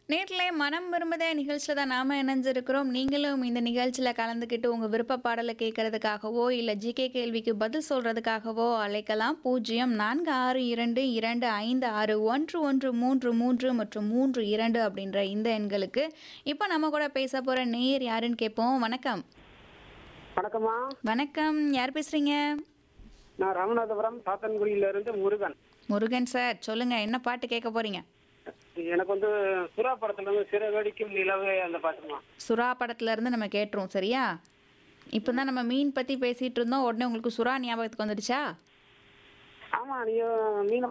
நேர்ல மனம் விரும்புதே நிகழ்ச்சியில் தான் நாம இணைஞ்சிருக்கிறோம் நீங்களும் இந்த நிகழ்ச்சியில் கலந்துக்கிட்டு உங்கள் விருப்ப பாடலை கேட்கறதுக்காகவோ இல்லை ஜிகே கேள்விக்கு பதில் சொல்றதுக்காகவோ அழைக்கலாம் பூஜ்ஜியம் நான்கு ஆறு இரண்டு இரண்டு ஐந்து ஆறு ஒன்று ஒன்று மூன்று மூன்று மற்றும் மூன்று இரண்டு அப்படின்ற இந்த எண்களுக்கு இப்போ நம்ம கூட பேச போகிற நேர் யாருன்னு கேட்போம் வணக்கம் வணக்கம்மா வணக்கம் யார் பேசுறீங்க நான் ராமநாதபுரம் சாத்தன்குடியில இருந்து முருகன் முருகன் சார் சொல்லுங்க என்ன பாட்டு கேட்க போறீங்க எனக்கு வந்து சுறா படத்துல இருந்து சிறகடிக்கும் நிலவே அந்த பாட்டுமா சுறா படத்துல இருந்து நம்ம கேட்டுரும் சரியா இப்போ தான் நம்ம மீன் பற்றி பேசிகிட்டு இருந்தோம் உடனே உங்களுக்கு சுறா ஞாபகத்துக்கு வந்துடுச்சா ஆமா நீங்க மீனை